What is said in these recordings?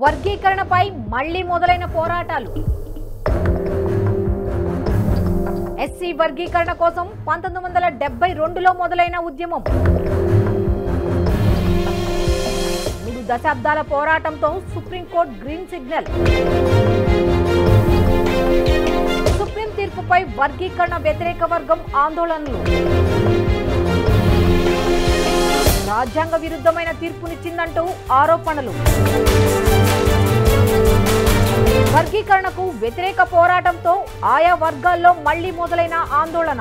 వర్గీకరణపై మళ్లీ మొదలైన పోరాటాలు ఎస్సీ వర్గీకరణ కోసం పంతొమ్మిది వందల డెబ్బై రెండులో మొదలైన ఉద్యమం మూడు దశాబ్దాల పోరాటంతో సుప్రీంకోర్టు గ్రీన్ సిగ్నల్ సుప్రీం తీర్పుపై వర్గీకరణ వ్యతిరేక వర్గం ఆందోళనలు రాజ్యాంగ విరుద్ధమైన తీర్పునిచ్చిందంటూ ఆరోపణలు వర్గీకరణకు వ్యతిరేక పోరాటంతో ఆయా వర్గాల్లో మళ్లీ మొదలైన ఆందోళన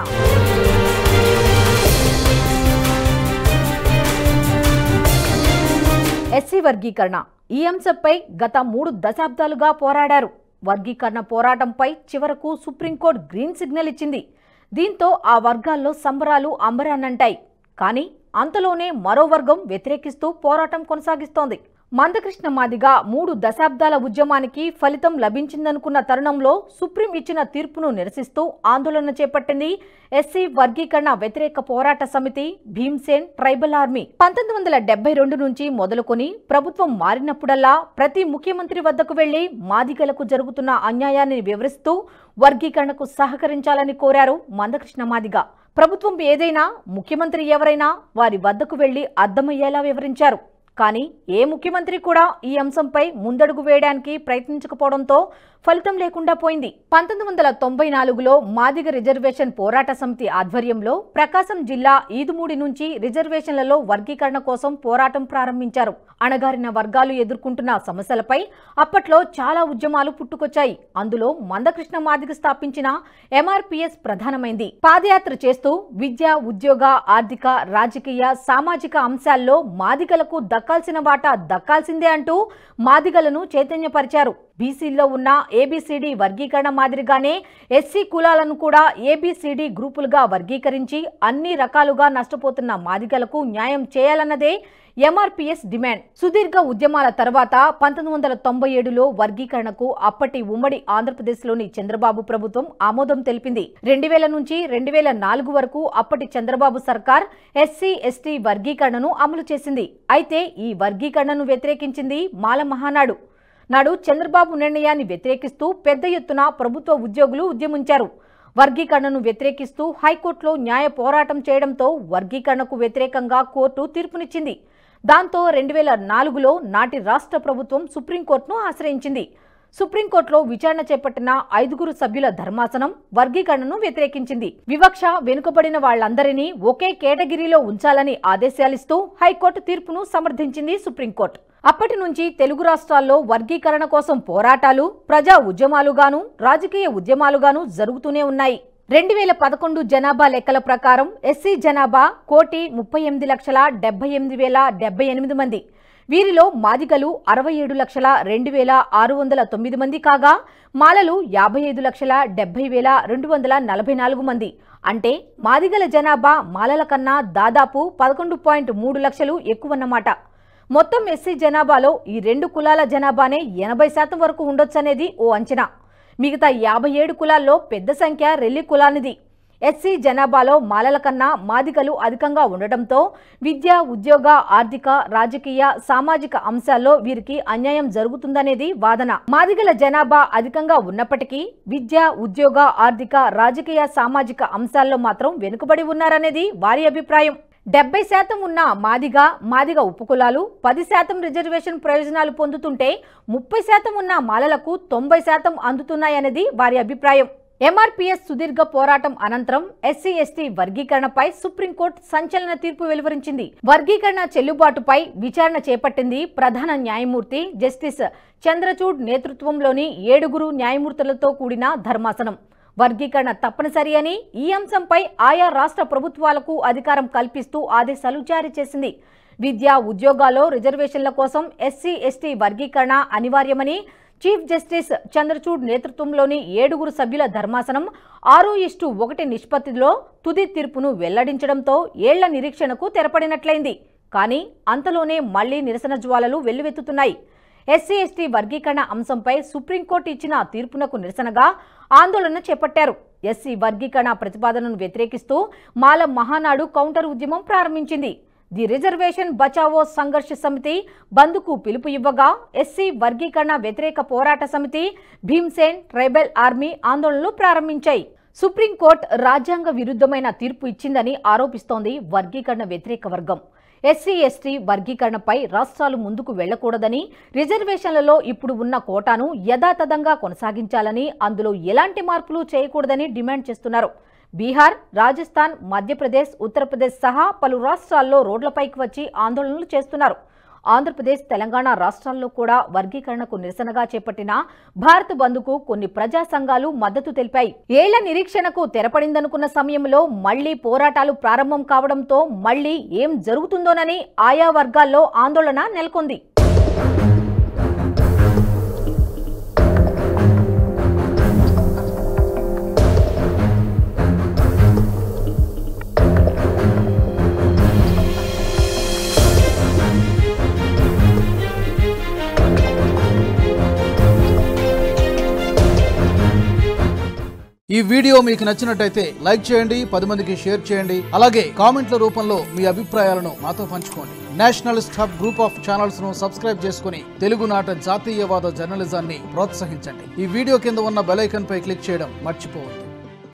ఎస్సీ వర్గీకరణ ఈ అంశంపై గత మూడు దశాబ్దాలుగా పోరాడారు వర్గీకరణ పోరాటంపై చివరకు సుప్రీంకోర్టు గ్రీన్ సిగ్నల్ ఇచ్చింది దీంతో ఆ వర్గాల్లో సంబరాలు అంబరాన్నంటాయి కానీ అంతలోనే మరో వర్గం వ్యతిరేకిస్తూ పోరాటం కొనసాగిస్తోంది మందకృష్ణ మాదిగా మూడు దశాబ్దాల ఉద్యమానికి ఫలితం లభించిందనుకున్న తరుణంలో సుప్రీం ఇచ్చిన తీర్పును నిరసిస్తూ ఆందోళన చేపట్టింది ఎస్సీ వర్గీకరణ వ్యతిరేక పోరాట సమితి భీమ్సేన్ ట్రైబల్ ఆర్మీ పంతొమ్మిది వందల డెబ్బై రెండు నుంచి మొదలుకొని ప్రభుత్వం మారినప్పుడల్లా ప్రతి ముఖ్యమంత్రి వద్దకు వెళ్లి మాదిగలకు జరుగుతున్న అన్యాయాన్ని వివరిస్తూ వర్గీకరణకు సహకరించాలని కోరారు మందకృష్ణ మాదిగ ప్రభుత్వం ఏదైనా ముఖ్యమంత్రి ఎవరైనా వారి వద్దకు వెళ్లి అర్థమయ్యేలా వివరించారు కానీ ఏ ముఖ్యమంత్రి కూడా ఈ అంశంపై ముందడుగు వేయడానికి ప్రయత్నించకపోవడంతో ఫలితం లేకుండా పోయింది పంతొమ్మిది వందల తొంభై నాలుగులో మాదిగ రిజర్వేషన్ పోరాట సమితి ఆధ్వర్యంలో ప్రకాశం జిల్లా ఈదుమూడి నుంచి రిజర్వేషన్లలో వర్గీకరణ కోసం పోరాటం ప్రారంభించారు అణగారిన వర్గాలు ఎదుర్కొంటున్న సమస్యలపై అప్పట్లో చాలా ఉద్యమాలు పుట్టుకొచ్చాయి అందులో మందకృష్ణ మాదిగ స్థాపించిన ఎంఆర్పిఎస్ ప్రధానమైంది పాదయాత్ర చేస్తూ విద్య ఉద్యోగ ఆర్థిక రాజకీయ సామాజిక అంశాల్లో మాదిగలకు దక్కాల్సిన వాటా దక్కాల్సిందే అంటూ మాదిగలను చైతన్యపరిచారు బీసీల్లో ఉన్న ఏబిసిడి వర్గీకరణ మాదిరిగానే ఎస్సీ కులాలను కూడా ఏబిసిడి గ్రూపులుగా వర్గీకరించి అన్ని రకాలుగా నష్టపోతున్న మాదిగలకు న్యాయం చేయాలన్నదే ఎంఆర్పిఎస్ డిమాండ్ సుదీర్ఘ ఉద్యమాల తర్వాత పంతొమ్మిది వందల తొంభై ఏడులో వర్గీకరణకు అప్పటి ఉమ్మడి ఆంధ్రప్రదేశ్లోని చంద్రబాబు ప్రభుత్వం ఆమోదం తెలిపింది రెండు వేల నుంచి రెండు వేల నాలుగు వరకు అప్పటి చంద్రబాబు సర్కార్ ఎస్సీ ఎస్టీ వర్గీకరణను అమలు చేసింది అయితే ఈ వర్గీకరణను వ్యతిరేకించింది మాల మహానాడు నాడు చంద్రబాబు నిర్ణయాన్ని వ్యతిరేకిస్తూ పెద్ద ఎత్తున ప్రభుత్వ ఉద్యోగులు ఉద్యమించారు వర్గీకరణను వ్యతిరేకిస్తూ హైకోర్టులో న్యాయ పోరాటం చేయడంతో వర్గీకరణకు వ్యతిరేకంగా కోర్టు తీర్పునిచ్చింది దాంతో రెండు వేల నాలుగులో నాటి రాష్ట్ర ప్రభుత్వం సుప్రీంకోర్టును ఆశ్రయించింది సుప్రీంకోర్టులో విచారణ చేపట్టిన ఐదుగురు సభ్యుల ధర్మాసనం వర్గీకరణను వ్యతిరేకించింది వివక్ష వెనుకబడిన వాళ్లందరినీ ఒకే కేటగిరీలో ఉంచాలని ఆదేశాలిస్తూ హైకోర్టు తీర్పును సమర్థించింది సుప్రీంకోర్టు అప్పటి నుంచి తెలుగు రాష్ట్రాల్లో వర్గీకరణ కోసం పోరాటాలు ప్రజా ఉద్యమాలుగాను రాజకీయ ఉద్యమాలుగాను జరుగుతూనే ఉన్నాయి రెండు వేల పదకొండు జనాభా లెక్కల ప్రకారం ఎస్సీ జనాభా కోటి ముప్పై ఎనిమిది లక్షల డెబ్బై ఎనిమిది వేల డెబ్బై ఎనిమిది మంది వీరిలో మాదిగలు అరవై ఏడు లక్షల రెండు వేల ఆరు వందల తొమ్మిది మంది కాగా మాలలు యాభై ఐదు లక్షల డెబ్బై వేల రెండు వందల నలభై నాలుగు మంది అంటే మాదిగల జనాభా మాలల కన్నా దాదాపు పదకొండు పాయింట్ మూడు లక్షలు ఎక్కువన్నమాట మొత్తం ఎస్సీ జనాభాలో ఈ రెండు కులాల జనాభానే ఎనభై శాతం వరకు ఉండొచ్చనేది ఓ అంచనా మిగతా యాభై ఏడు కులాల్లో పెద్ద సంఖ్య రెల్లి కులానిది ఎస్సీ జనాభాలో మాలల కన్నా మాదిగలు అధికంగా ఉండటంతో విద్య ఉద్యోగ ఆర్థిక రాజకీయ సామాజిక అంశాల్లో వీరికి అన్యాయం జరుగుతుందనేది వాదన మాదిగల జనాభా అధికంగా ఉన్నప్పటికీ విద్య ఉద్యోగ ఆర్థిక రాజకీయ సామాజిక అంశాల్లో మాత్రం వెనుకబడి ఉన్నారనేది వారి అభిప్రాయం డెబ్బై శాతం ఉన్న మాదిగ మాదిగ ఉపకులాలు పది శాతం రిజర్వేషన్ ప్రయోజనాలు పొందుతుంటే ముప్పై శాతం ఉన్న మాలలకు తొంభై శాతం అందుతున్నాయనేది వారి అభిప్రాయం ఎంఆర్పీఎస్ సుదీర్ఘ పోరాటం అనంతరం ఎస్సీ ఎస్టీ వర్గీకరణపై సుప్రీంకోర్టు సంచలన తీర్పు వెలువరించింది వర్గీకరణ చెల్లుబాటుపై విచారణ చేపట్టింది ప్రధాన న్యాయమూర్తి జస్టిస్ చంద్రచూడ్ నేతృత్వంలోని ఏడుగురు న్యాయమూర్తులతో కూడిన ధర్మాసనం వర్గీకరణ తప్పనిసరి అని ఈ అంశంపై ఆయా రాష్ట్ర ప్రభుత్వాలకు అధికారం కల్పిస్తూ ఆదేశాలు జారీ చేసింది విద్యా ఉద్యోగాల్లో రిజర్వేషన్ల కోసం ఎస్సీ ఎస్టీ వర్గీకరణ అనివార్యమని చీఫ్ జస్టిస్ చంద్రచూడ్ నేతృత్వంలోని ఏడుగురు సభ్యుల ధర్మాసనం ఆరు ఇష్టు ఒకటి నిష్పత్తిలో తుది తీర్పును వెల్లడించడంతో ఏళ్ల నిరీక్షణకు తెరపడినట్లయింది కానీ అంతలోనే మళ్లీ నిరసన జ్వాలలు వెల్లువెత్తుతున్నాయి ఎస్సీ ఎస్టీ వర్గీకరణ అంశంపై సుప్రీంకోర్టు ఇచ్చిన తీర్పునకు నిరసనగా ఆందోళన చేపట్టారు ఎస్సీ వర్గీకరణ ప్రతిపాదనను వ్యతిరేకిస్తూ మాల మహానాడు కౌంటర్ ఉద్యమం ప్రారంభించింది ది రిజర్వేషన్ బచావో సంఘర్ష సమితి బంద్కు పిలుపు ఇవ్వగా ఎస్సీ వర్గీకరణ వ్యతిరేక పోరాట సమితి భీమ్సేన్ ట్రైబల్ ఆర్మీ ఆందోళనలు ప్రారంభించాయి సుప్రీంకోర్టు రాజ్యాంగ విరుద్ధమైన తీర్పు ఇచ్చిందని ఆరోపిస్తోంది వర్గీకరణ వ్యతిరేక వర్గం ఎస్సీ ఎస్టీ వర్గీకరణపై రాష్ట్రాలు ముందుకు వెళ్లకూడదని రిజర్వేషన్లలో ఇప్పుడు ఉన్న కోటాను యథాతథంగా కొనసాగించాలని అందులో ఎలాంటి మార్పులు చేయకూడదని డిమాండ్ చేస్తున్నారు బీహార్ రాజస్థాన్ మధ్యప్రదేశ్ ఉత్తరప్రదేశ్ సహా పలు రాష్ట్రాల్లో రోడ్లపైకి వచ్చి ఆందోళనలు చేస్తున్నారు ఆంధ్రప్రదేశ్ తెలంగాణ రాష్ట్రాల్లో కూడా వర్గీకరణకు నిరసనగా చేపట్టిన భారత్ బంద్కు కొన్ని ప్రజా సంఘాలు మద్దతు తెలిపాయి ఏళ్ల నిరీక్షణకు తెరపడిందనుకున్న సమయంలో మళ్లీ పోరాటాలు ప్రారంభం కావడంతో మళ్లీ ఏం జరుగుతుందోనని ఆయా వర్గాల్లో ఆందోళన నెలకొంది ఈ వీడియో మీకు నచ్చినట్టయితే లైక్ చేయండి పది మందికి షేర్ చేయండి అలాగే కామెంట్ల రూపంలో మీ అభిప్రాయాలను మాతో పంచుకోండి nationalist hub group of channels ను సబ్స్క్రైబ్ చేసుకుని తెలుగునాట జాతీయవాద జర్నలిజాన్ని ప్రోత్సహించండి ఈ వీడియో కింద ఉన్న బెల్ ఐకాన్ పై క్లిక్ చేయడం మర్చిపోవద్దు